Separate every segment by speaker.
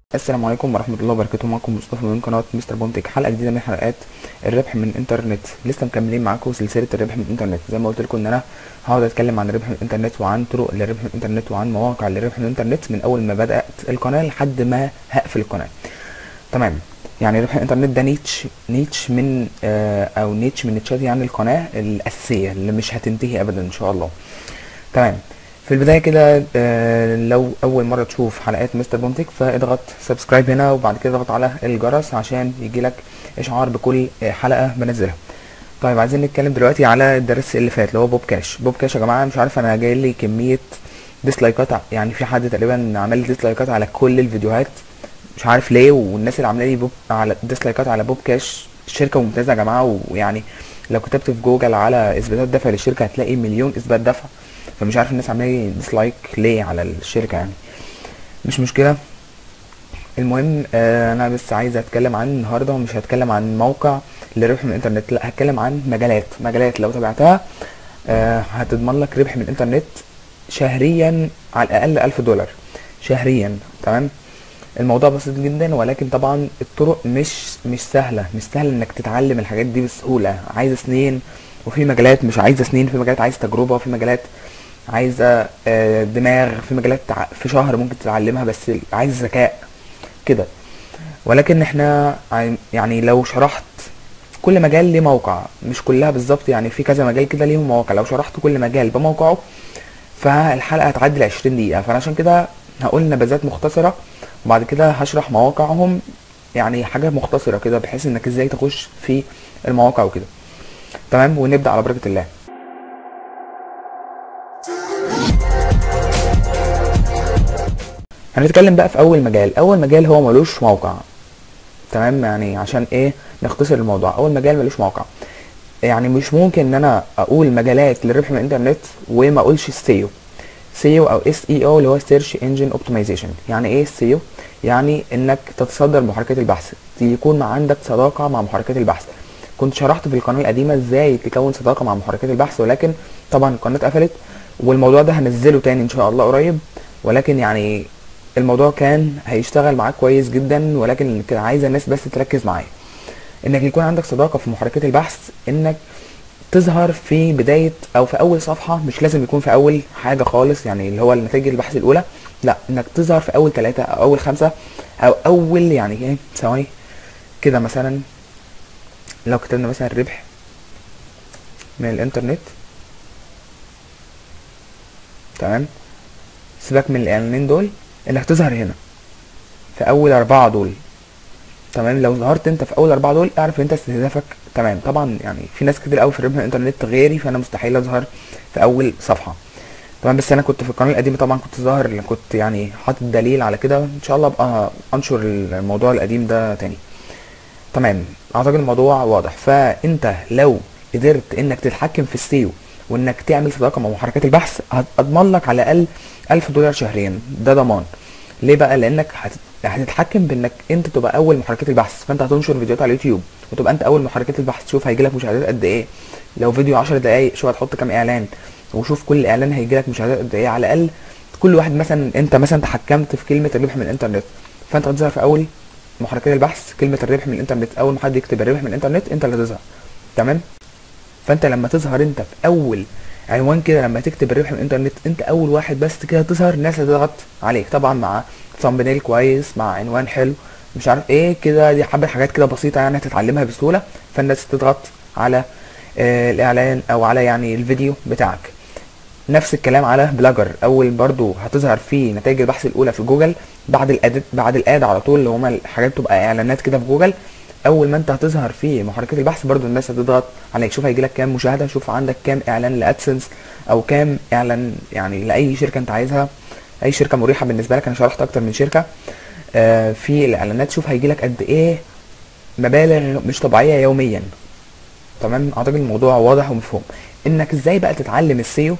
Speaker 1: السلام عليكم ورحمة الله وبركاته معكم مصطفى من قناة مستر بومتك حلقة جديدة من حلقات الربح من الانترنت لسه مكملين معاكم سلسلة الربح من الانترنت زي ما قلت لكم ان انا هقعد اتكلم عن الربح من الانترنت وعن طرق للربح من الانترنت وعن مواقع للربح من الانترنت من اول ما بدأت القناة لحد ما هقفل القناة تمام يعني ربح الانترنت ده نيتش نيتش من آه او نيتش من نيتشات يعني القناة الأساسية اللي مش هتنتهي ابدا ان شاء الله تمام في البداية كده آه، لو أول مرة تشوف حلقات مستر بومتك فاضغط سبسكرايب هنا وبعد كده اضغط على الجرس عشان يجيلك إشعار بكل آه، حلقة بنزلها طيب عايزين نتكلم دلوقتي على الدرس اللي فات اللي هو بوب كاش بوب كاش يا جماعة مش عارف أنا جاي لي كمية ديسلايكات ع- يعني في حد تقريبا عمل لي ديسلايكات على كل الفيديوهات مش عارف ليه والناس اللي عامله لي بوب على ديسلايكات على بوب كاش شركة ممتازة يا جماعة ويعني لو كتبت في جوجل على اثباتات دفع للشركة هتلاقي مليون اثبات دفع فمش عارف الناس عامله لي ديسلايك ليه على الشركة يعني مش مشكلة المهم آه انا بس عايز اتكلم عن النهارده ومش هتكلم عن موقع للربح من الانترنت لا هتكلم عن مجالات مجالات لو تابعتها آه هتضمن لك ربح من الانترنت شهريا على الاقل ألف دولار شهريا تمام الموضوع بسيط جدا ولكن طبعا الطرق مش مش سهله مش سهل انك تتعلم الحاجات دي بسهوله عايزه سنين وفي مجالات مش عايزه سنين في مجالات عايزه تجربه وفي مجالات عايزه آه، دماغ في مجالات تع- في شهر ممكن تتعلمها بس عايز ذكاء كده ولكن احنا عاي- يعني لو شرحت كل مجال ليه موقع مش كلها بالظبط يعني في كذا مجال كده ليهم مواقع لو شرحت كل مجال بموقعه فالحلقه هتعدي ال 20 دقيقه فانا عشان كده هقول نبذات مختصره وبعد كده هشرح مواقعهم يعني حاجه مختصره كده بحيث انك ازاي تخش في المواقع وكده تمام ونبدا على بركه الله هنتكلم بقى في اول مجال اول مجال هو ملوش موقع تمام يعني عشان ايه نختصر الموضوع اول مجال ملوش موقع يعني مش ممكن ان انا اقول مجالات للربح من الانترنت وما اقولش السيو سيو او اس اي او اللي هو سيرش انجن اوبتمايزيشن يعني ايه السيو يعني انك تتصدر محركات البحث يكون عندك صداقه مع محركات البحث كنت شرحت في القناه القديمه ازاي تكون صداقه مع محركات البحث ولكن طبعا القناه اتقفلت والموضوع ده هنزله تاني ان شاء الله قريب ولكن يعني الموضوع كان هيشتغل معاك كويس جدا ولكن كان عايز الناس بس تركز معايا انك يكون عندك صداقه في محركات البحث انك تظهر في بداية أو في أول صفحة مش لازم يكون في أول حاجة خالص يعني اللي هو النتائج البحث الأولى لا إنك تظهر في أول ثلاثة أو أول خمسة أو أول يعني إيه ثواني كده مثلا لو كتبنا مثلا الربح من الإنترنت تمام سيبك من الإعلانين دول إنك تظهر هنا في أول أربعة دول تمام لو ظهرت انت في اول اربعه دول اعرف ان انت استهدافك تمام طبعا يعني في ناس كتير قوي في الربح من الانترنت غيري فانا مستحيل اظهر في اول صفحه تمام بس انا كنت في القناه القديمه طبعا كنت ظاهر كنت يعني حاطط دليل على كده ان شاء الله ابقى انشر الموضوع القديم ده تاني تمام اعتقد الموضوع واضح فانت لو قدرت انك تتحكم في السيو وانك تعمل صداقه مع محركات البحث هتضمن لك على الاقل 1000 دولار شهريا ده ضمان ليه بقى لانك هت... هتتحكم بانك انت تبقى اول محركات البحث فانت هتنشر فيديوهات على اليوتيوب وتبقى انت اول محركات البحث شوف هيجيلك مشاهدات قد ايه لو فيديو 10 دقايق شوف هتحط كام اعلان وشوف كل اعلان هيجيلك مشاهدات قد ايه على الاقل كل واحد مثلا انت مثلا تحكمت في كلمه الربح من الانترنت فانت هتظهر في اول محركات البحث كلمه الربح من الانترنت اول ما حد يكتب الربح من الانترنت انت اللي هتظهر تمام فانت لما تظهر انت في اول عنوان كده لما تكتب الربح من الانترنت انت اول واحد بس كده تظهر الناس هتضغط عليك طبعا مع ثامبنيل كويس مع عنوان حلو مش عارف ايه كده دي حبه حاجات كده بسيطه يعني هتتعلمها بسهوله فالناس تضغط على آه الاعلان او على يعني الفيديو بتاعك نفس الكلام على بلاجر اول برضو هتظهر فيه نتائج البحث الاولى في جوجل بعد الاد بعد الاد على طول اللي هما الحاجات بتبقى اعلانات كده في جوجل اول ما انت هتظهر في محركات البحث برضو الناس هتضغط عليك شوف هيجيلك كام مشاهده شوف عندك كام اعلان لادسنس او كام اعلان يعني لاي شركه انت عايزها اي شركه مريحه بالنسبه لك انا شرحت اكتر من شركه آه في الاعلانات شوف هيجيلك قد ايه مبالغ مش طبيعيه يوميا تمام اعتقد الموضوع واضح ومفهوم انك ازاي بقى تتعلم السيو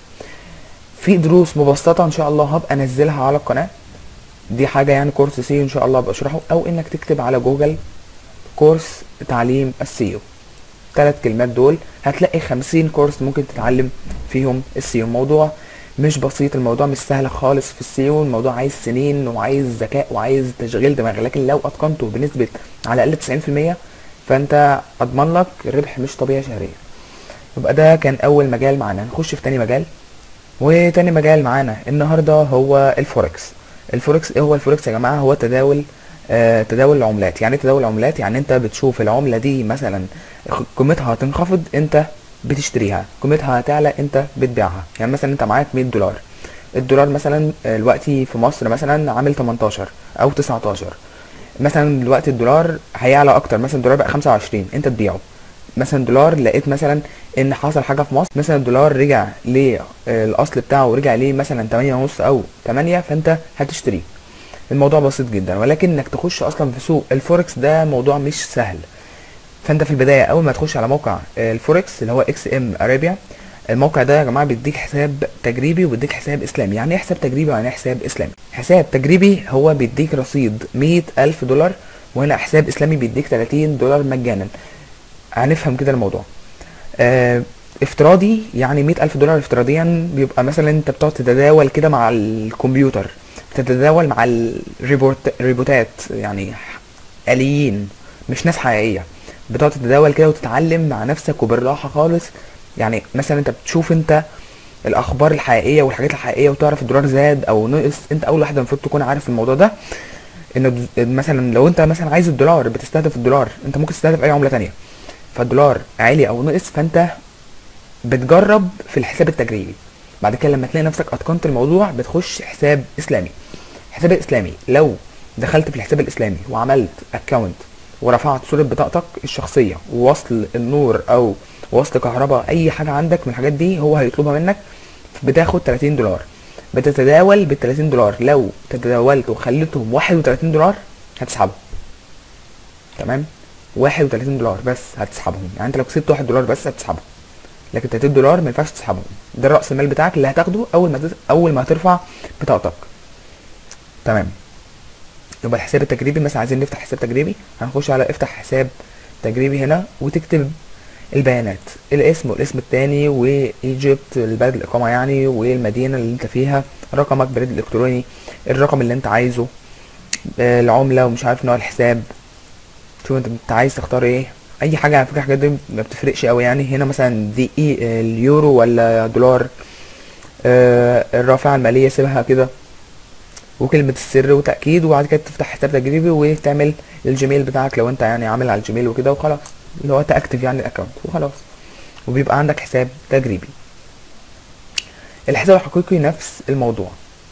Speaker 1: في دروس مبسطه ان شاء الله هبقى انزلها على القناه دي حاجه يعني كورس سيو ان شاء الله ابقى اشرحه او انك تكتب على جوجل كورس تعليم السيو ثلاث كلمات دول هتلاقي خمسين كورس ممكن تتعلم فيهم السيو الموضوع مش بسيط الموضوع مش سهل خالص في السيو الموضوع عايز سنين وعايز ذكاء وعايز تشغيل دماغ لكن لو اتقنته بنسبة على الاقل 90% فانت اضمن لك ربح مش طبيعي شهريا يبقى ده كان اول مجال معانا نخش في تاني مجال وتاني مجال معانا النهارده هو الفوركس الفوركس ايه هو الفوركس يا جماعه هو تداول آه تداول العملات يعني إيه تداول العملات يعني انت بتشوف العمله دي مثلا قيمتها هتنخفض انت بتشتريها قيمتها هتعلى انت بتبيعها يعني مثلا انت معاك 100 دولار الدولار مثلا آه، دلوقتي في مصر مثلا عامل 18 او 19 مثلا دلوقتي الدولار هيعلى اكتر مثلا الدولار بقى 25 انت تبيعه مثلا دولار لقيت مثلا ان حصل حاجه في مصر مثلا الدولار رجع للاصل بتاعه ورجع ليه مثلا 8 ونص او 8 فانت هتشتريه الموضوع بسيط جدا ولكن انك تخش اصلا في سوق الفوركس ده موضوع مش سهل فانت في البدايه اول ما تخش على موقع الفوركس اللي هو اكس ام ارابيا الموقع ده يا جماعه بيديك حساب تجريبي وبيديك حساب اسلامي يعني ايه حساب تجريبي ويعني ايه حساب اسلامي حساب تجريبي هو بيديك رصيد 100 الف دولار وهنا حساب اسلامي بيديك 30 دولار مجانا هنفهم كده الموضوع آه افتراضي يعني مئة ألف دولار افتراضيا بيبقى مثلا انت بتقعد تتداول كده مع الكمبيوتر بتتداول مع الريبورت ريبوتات يعني آليين مش ناس حقيقية بتقعد تتداول كده وتتعلم مع نفسك وبالراحة خالص يعني مثلا انت بتشوف انت الاخبار الحقيقيه والحاجات الحقيقيه وتعرف الدولار زاد او نقص انت اول واحد المفروض تكون عارف الموضوع ده ان مثلا لو انت مثلا عايز الدولار بتستهدف الدولار انت ممكن تستهدف اي عمله تانية فالدولار عالي او نقص فانت بتجرب في الحساب التجريبي بعد كده لما تلاقي نفسك اتقنت الموضوع بتخش حساب اسلامي الحساب الاسلامي لو دخلت في الحساب الاسلامي وعملت اكونت ورفعت صورة بطاقتك الشخصية ووصل النور او وصل كهرباء اي حاجة عندك من الحاجات دي هو هيطلبها منك بتاخد 30 دولار بتتداول بال 30 دولار لو تداولت وخليتهم 31 دولار هتسحبهم تمام 31 دولار بس هتسحبهم يعني انت لو كسبت 1 دولار بس هتسحبهم لكن 30 دولار ما ينفعش تسحبهم ده راس المال بتاعك اللي هتاخده اول ما تت... اول ما هترفع بطاقتك تمام يبقى الحساب التجريبي مثلا عايزين نفتح حساب تجريبي هنخش على افتح حساب تجريبي هنا وتكتب البيانات الاسم والاسم التاني وايجيبت البلد الاقامه يعني والمدينه اللي انت فيها رقمك بريد الالكتروني الرقم اللي انت عايزه آه، العمله ومش عارف نوع الحساب شوف انت انت عايز تختار ايه اي حاجه على فكره الحاجات دي ما بتفرقش قوي يعني هنا مثلا دي ايه اليورو ولا دولار آه الرافعه الماليه سيبها كده وكلمة السر وتأكيد وبعد كده تفتح حساب تجريبي وتعمل الجيميل بتاعك لو انت يعني عامل على الجيميل وكده وخلاص اللي هو تأكتف يعني الاكونت وخلاص وبيبقى عندك حساب تجريبي الحساب الحقيقي نفس الموضوع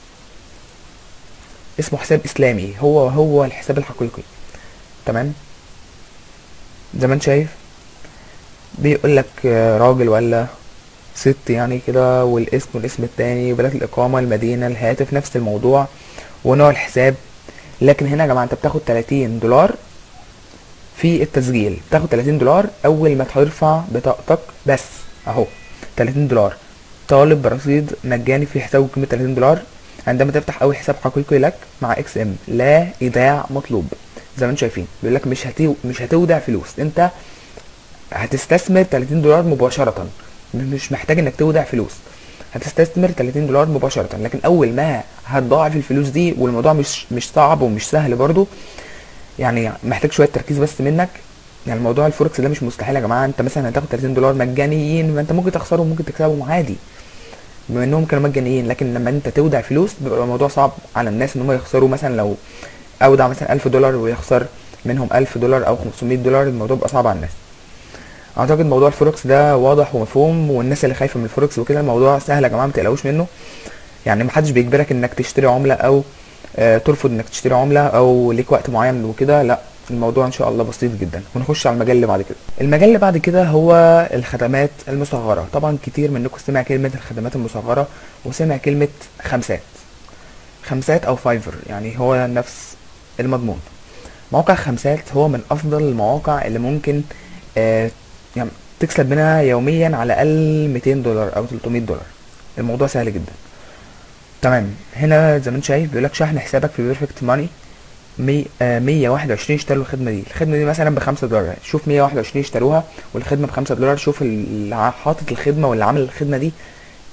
Speaker 1: اسمه حساب اسلامي هو هو الحساب الحقيقي تمام زي ما انت شايف بيقول لك راجل ولا ست يعني كده والاسم والاسم التاني بلد الإقامة المدينة الهاتف نفس الموضوع ونوع الحساب لكن هنا يا جماعة انت بتاخد 30 دولار في التسجيل بتاخد 30 دولار أول ما ترفع بطاقتك بس أهو 30 دولار طالب برصيد مجاني في حساب قيمة 30 دولار عندما تفتح أول حساب حقيقي لك مع اكس ام لا إيداع مطلوب زي ما انتم شايفين بيقول لك مش هتي... مش هتودع فلوس انت هتستثمر 30 دولار مباشرة مش محتاج انك تودع فلوس هتستثمر 30 دولار مباشرة لكن اول ما هتضاعف الفلوس دي والموضوع مش مش صعب ومش سهل برضو يعني محتاج شوية تركيز بس منك يعني الموضوع الفوركس ده مش مستحيل يا جماعة انت مثلا هتاخد 30 دولار مجانيين ما انت ممكن تخسرهم ممكن تكسبهم عادي بما انهم كانوا مجانيين لكن لما انت تودع فلوس بيبقى الموضوع صعب على الناس ان هم يخسروا مثلا لو اودع مثلا 1000 دولار ويخسر منهم 1000 دولار او 500 دولار الموضوع بيبقى صعب على الناس اعتقد موضوع الفوركس ده واضح ومفهوم والناس اللي خايفه من الفوركس وكده الموضوع سهل يا جماعه ما تقلقوش منه يعني محدش بيجبرك انك تشتري عمله او آه ترفض انك تشتري عمله او ليك وقت معين وكده لا الموضوع ان شاء الله بسيط جدا ونخش على المجال اللي بعد كده المجال اللي بعد كده هو الخدمات المصغره طبعا كتير منكم سمع كلمه الخدمات المصغره وسمع كلمه خمسات خمسات او فايفر يعني هو نفس المضمون موقع خمسات هو من افضل المواقع اللي ممكن آه يعني تكسب منها يوميا على الاقل 200 دولار او 300 دولار الموضوع سهل جدا تمام هنا زي ما انت شايف بيقول لك شحن حسابك في بيرفكت ماني 121 اشتروا الخدمه دي الخدمه دي مثلا ب 5 دولار شوف 121 اشتروها والخدمه ب 5 دولار شوف اللي حاطط الخدمه واللي عامل الخدمه دي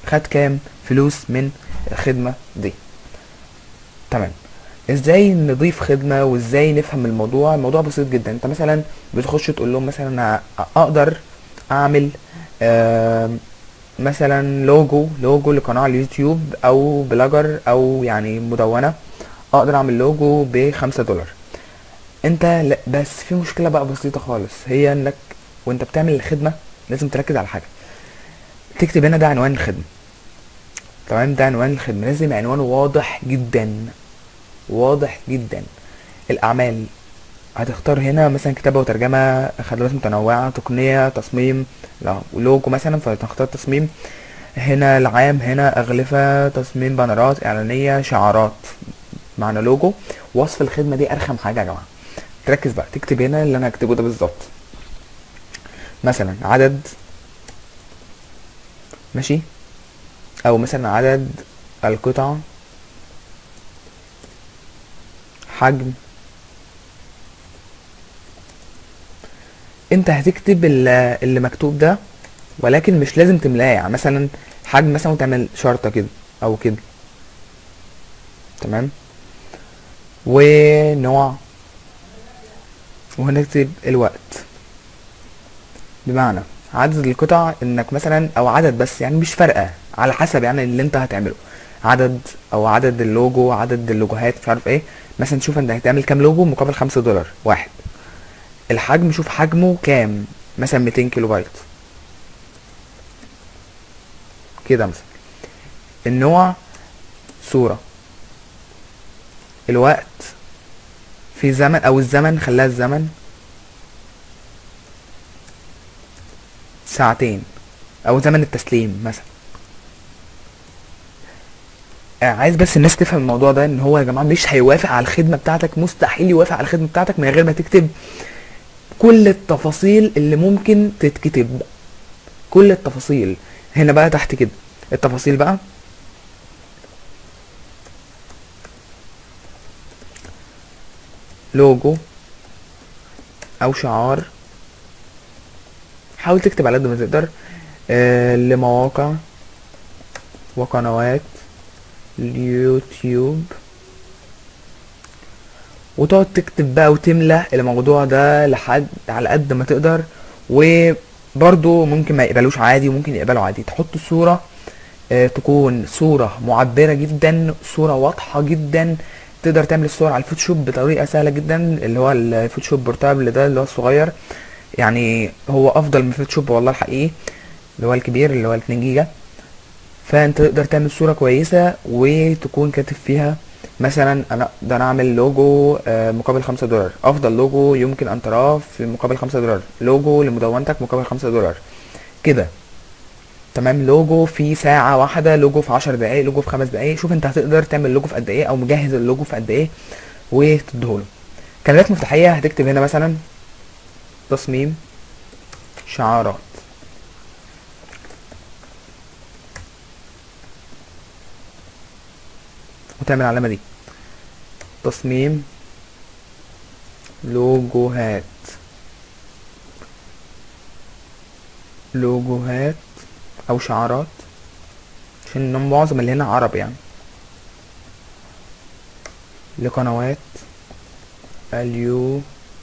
Speaker 1: خد كام فلوس من الخدمة دي تمام ازاي نضيف خدمة وازاي نفهم الموضوع الموضوع بسيط جدا انت مثلا بتخش تقول لهم مثلا أنا اقدر اعمل آم، مثلا لوجو لوجو لقناة على اليوتيوب او بلوجر او يعني مدونة اقدر اعمل لوجو بخمسة دولار انت لا بس في مشكلة بقى بسيطة خالص هي انك وانت بتعمل الخدمة لازم تركز على حاجة تكتب هنا ده عنوان الخدمة تمام ده عنوان الخدمة لازم عنوان واضح جدا واضح جدا الأعمال هتختار هنا مثلا كتابة وترجمة خدمات متنوعة تقنية تصميم لا لوجو مثلا فتختار تصميم هنا العام هنا أغلفة تصميم بانرات إعلانية شعارات معنى لوجو وصف الخدمة دي أرخم حاجة يا جماعة تركز بقى تكتب هنا اللي أنا هكتبه ده بالظبط مثلا عدد ماشي أو مثلا عدد القطع حجم انت هتكتب ال- اللي مكتوب ده ولكن مش لازم تملاه يعني مثلا حجم مثلا وتعمل شرطة كده او كده تمام ونوع وهنكتب الوقت بمعنى عدد القطع انك مثلا او عدد بس يعني مش فارقة على حسب يعني اللي انت هتعمله عدد او عدد اللوجو عدد اللوجوهات مش عارف ايه مثلا شوف انت هتعمل كام لوجو مقابل خمسة دولار واحد الحجم شوف حجمه كام مثلا 200 كيلو بايت كده مثلا النوع صورة الوقت في زمن او الزمن خلاها الزمن ساعتين او زمن التسليم مثلا آه، عايز بس الناس تفهم الموضوع ده ان هو يا جماعه مش هيوافق على الخدمه بتاعتك مستحيل يوافق على الخدمه بتاعتك من غير ما تكتب كل التفاصيل اللي ممكن تتكتب كل التفاصيل هنا بقى تحت كده التفاصيل بقى لوجو او شعار حاول تكتب على قد ما تقدر آه لمواقع وقنوات اليوتيوب وتقعد تكتب بقى وتملى الموضوع ده لحد على قد ما تقدر وبرضه ممكن ما يقبلوش عادي وممكن يقبلوا عادي تحط صورة آه، تكون صورة معبرة جدا صورة واضحة جدا تقدر تعمل الصور على الفوتوشوب بطريقة سهلة جدا اللي هو الفوتوشوب بورتابل ده اللي هو الصغير يعني هو افضل من الفوتوشوب والله الحقيقي اللي هو الكبير اللي هو 2 جيجا فانت تقدر تعمل صورة كويسة وتكون كاتب فيها مثلا انا اقدر اعمل لوجو آه، مقابل خمسة دولار افضل لوجو يمكن ان تراه في مقابل خمسة دولار لوجو لمدونتك مقابل خمسة دولار كده تمام لوجو في ساعة واحدة لوجو في عشر دقايق لوجو في خمس دقايق شوف انت هتقدر تعمل لوجو في قد ايه او مجهز اللوجو في قد ايه وتديهوله كلمات مفتاحية هتكتب هنا مثلا تصميم شعارات وتعمل العلامة دي تصميم لوجوهات لوجوهات او شعارات عشان معظم اللي هنا عرب يعني لقنوات اليوتيوب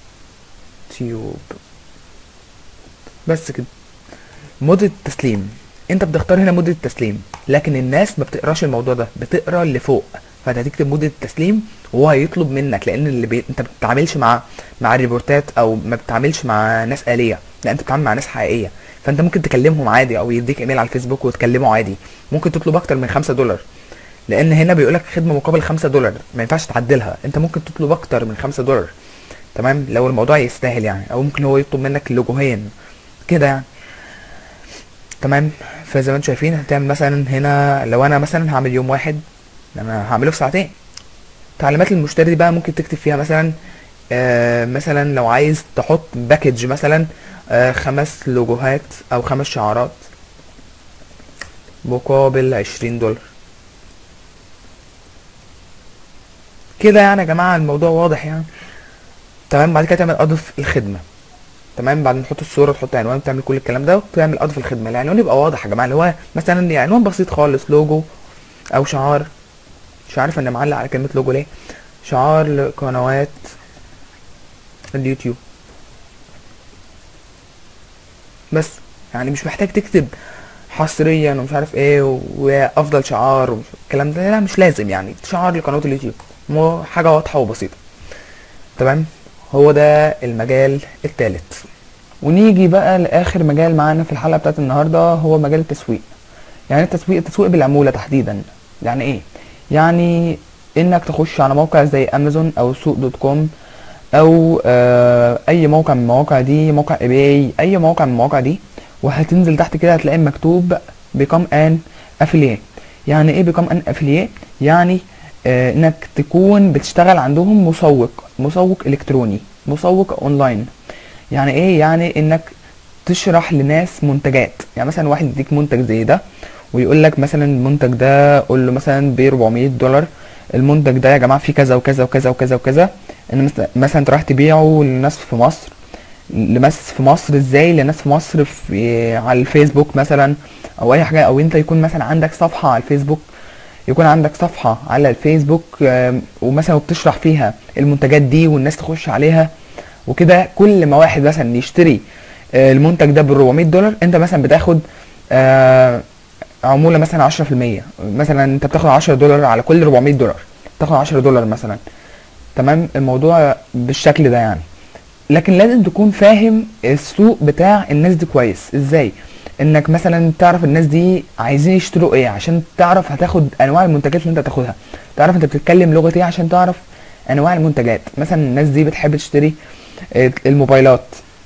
Speaker 1: بس كده مدة التسليم انت بتختار هنا مدة التسليم لكن الناس ما بتقراش الموضوع ده بتقرا اللي فوق فانت هتكتب مدة التسليم وهو هيطلب منك لان اللي بي... انت ما بتتعاملش مع مع الريبورتات او ما بتتعاملش مع ناس آلية لا انت بتتعامل مع ناس حقيقية فانت ممكن تكلمهم عادي او يديك ايميل على الفيسبوك وتكلمه عادي ممكن تطلب اكتر من خمسة دولار لان هنا بيقولك خدمة مقابل خمسة دولار ما ينفعش تعدلها انت ممكن تطلب اكتر من خمسة دولار تمام لو الموضوع يستاهل يعني او ممكن هو يطلب منك لوجوهين كده يعني تمام فزي ما انتم شايفين هتعمل مثلا هنا لو انا مثلا هعمل يوم واحد انا هعمله في ساعتين تعليمات المشتري دي بقى ممكن تكتب فيها مثلا آه مثلا لو عايز تحط باكج مثلا آه خمس لوجوهات او خمس شعارات مقابل عشرين دولار كده يعني يا جماعة الموضوع واضح يعني تمام بعد كده تعمل اضف الخدمة تمام بعد ما تحط الصوره تحط عنوان تعمل كل الكلام ده وتعمل اضف الخدمه العنوان يبقى واضح يا جماعه اللي هو مثلا عنوان بسيط خالص لوجو او شعار مش عارف انا معلق على كلمه لوجو ليه شعار لقنوات اليوتيوب بس يعني مش محتاج تكتب حصريا ومش عارف ايه وافضل شعار والكلام ده لا مش لازم يعني شعار لقناه اليوتيوب مو حاجه واضحه وبسيطه تمام هو ده المجال الثالث ونيجي بقى لاخر مجال معانا في الحلقه بتاعت النهارده هو مجال التسويق يعني التسويق التسويق بالعموله تحديدا يعني ايه يعني انك تخش على موقع زي امازون او سوق دوت كوم او آه اي موقع من المواقع دي موقع ايباي اي موقع من المواقع دي وهتنزل تحت كده هتلاقي مكتوب become an affiliate يعني ايه become an affiliate يعني آه انك تكون بتشتغل عندهم مسوق مسوق الكتروني مسوق اونلاين يعني ايه يعني انك تشرح لناس منتجات يعني مثلا واحد يديك منتج زي ده ويقول لك مثلا المنتج ده قول له مثلا ب 400 دولار المنتج ده يا جماعه فيه كذا وكذا وكذا وكذا وكذا ان مثلا انت رايح تبيعه للناس في مصر لناس في مصر ازاي لناس في مصر في على الفيسبوك مثلا او اي حاجه او انت يكون مثلا عندك صفحه على الفيسبوك يكون عندك صفحه على الفيسبوك ومثلا وبتشرح فيها المنتجات دي والناس تخش عليها وكده كل ما واحد مثلا يشتري المنتج ده ب 400 دولار انت مثلا بتاخد عموله مثلا 10% مثلا انت بتاخد 10 دولار على كل 400 دولار بتاخد 10 دولار مثلا تمام الموضوع بالشكل ده يعني لكن لازم تكون فاهم السوق بتاع الناس دي كويس ازاي انك مثلا تعرف الناس دي عايزين يشتروا ايه عشان تعرف هتاخد انواع المنتجات اللي انت هتاخدها تعرف انت بتتكلم لغه ايه عشان تعرف انواع المنتجات مثلا الناس دي بتحب تشتري الموبايلات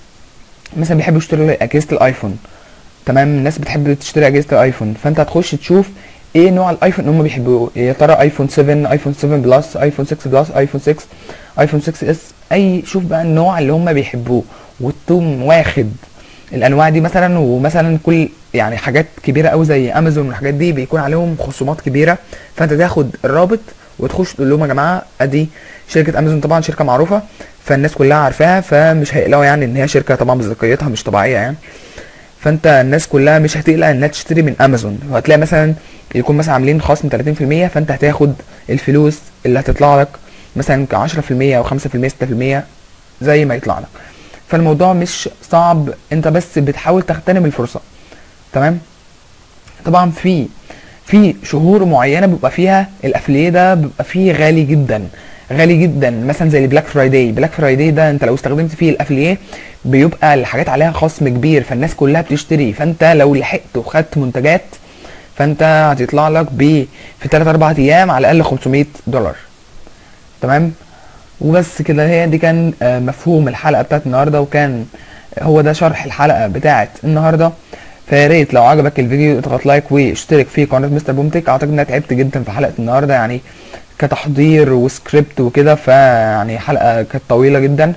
Speaker 1: مثلا بيحبوا يشتروا اجهزه الايفون تمام الناس بتحب تشتري اجهزه الايفون فانت هتخش تشوف ايه نوع الايفون اللي هم بيحبوه يا ترى ايفون 7 ايفون 7 بلس ايفون 6 بلس ايفون 6 ايفون 6 اس اي شوف بقى النوع اللي هم بيحبوه وتقوم واخد الانواع دي مثلا ومثلا كل يعني حاجات كبيره قوي زي امازون والحاجات دي بيكون عليهم خصومات كبيره فانت تاخد الرابط وتخش تقول لهم يا جماعه ادي شركه امازون طبعا شركه معروفه فالناس كلها عارفاها فمش هيقلقوا يعني ان هي شركه طبعا مصداقيتها مش طبيعيه يعني فانت الناس كلها مش هتقلق انها تشتري من امازون وهتلاقي مثلا يكون مثلا عاملين خصم 30% فانت هتاخد الفلوس اللي هتطلع لك مثلا 10% او 5% 6% زي ما يطلع لك فالموضوع مش صعب انت بس بتحاول تغتنم الفرصه تمام طبعا في في شهور معينه بيبقى فيها الافليه ده بيبقى فيه غالي جدا غالي جدا مثلا زي البلاك فرايداي بلاك فرايداي ده انت لو استخدمت فيه الافليه بيبقى الحاجات عليها خصم كبير فالناس كلها بتشتري فانت لو لحقت وخدت منتجات فانت هتطلع لك ب في 3 4 ايام على الاقل 500 دولار تمام وبس كده هي دي كان مفهوم الحلقه بتاعت النهارده وكان هو ده شرح الحلقه بتاعت النهارده فيا ريت لو عجبك الفيديو اضغط لايك واشترك في قناه مستر بومتك اعتقد ان انا تعبت جدا في حلقه النهارده يعني كتحضير وسكريبت وكده فيعني حلقه كانت طويله جدا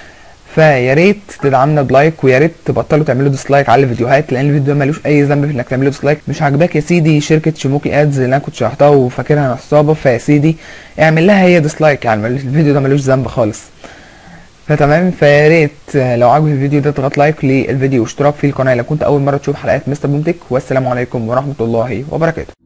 Speaker 1: فيا ريت تدعمنا بلايك ويا ريت تبطلوا تعملوا ديسلايك على الفيديوهات لان الفيديو ده ملوش اي ذنب في انك تعملوا ديسلايك مش عاجباك يا سيدي شركه شيموكي ادز اللي انا كنت شرحتها وفاكرها نصابه فيا سيدي اعمل لها هي ديسلايك يعني الفيديو ده ملوش ذنب خالص فتمام فيا ريت لو عجبك الفيديو ده اضغط لايك للفيديو واشتراك في القناه لو كنت اول مره تشوف حلقات مستر بومتك والسلام عليكم ورحمه الله وبركاته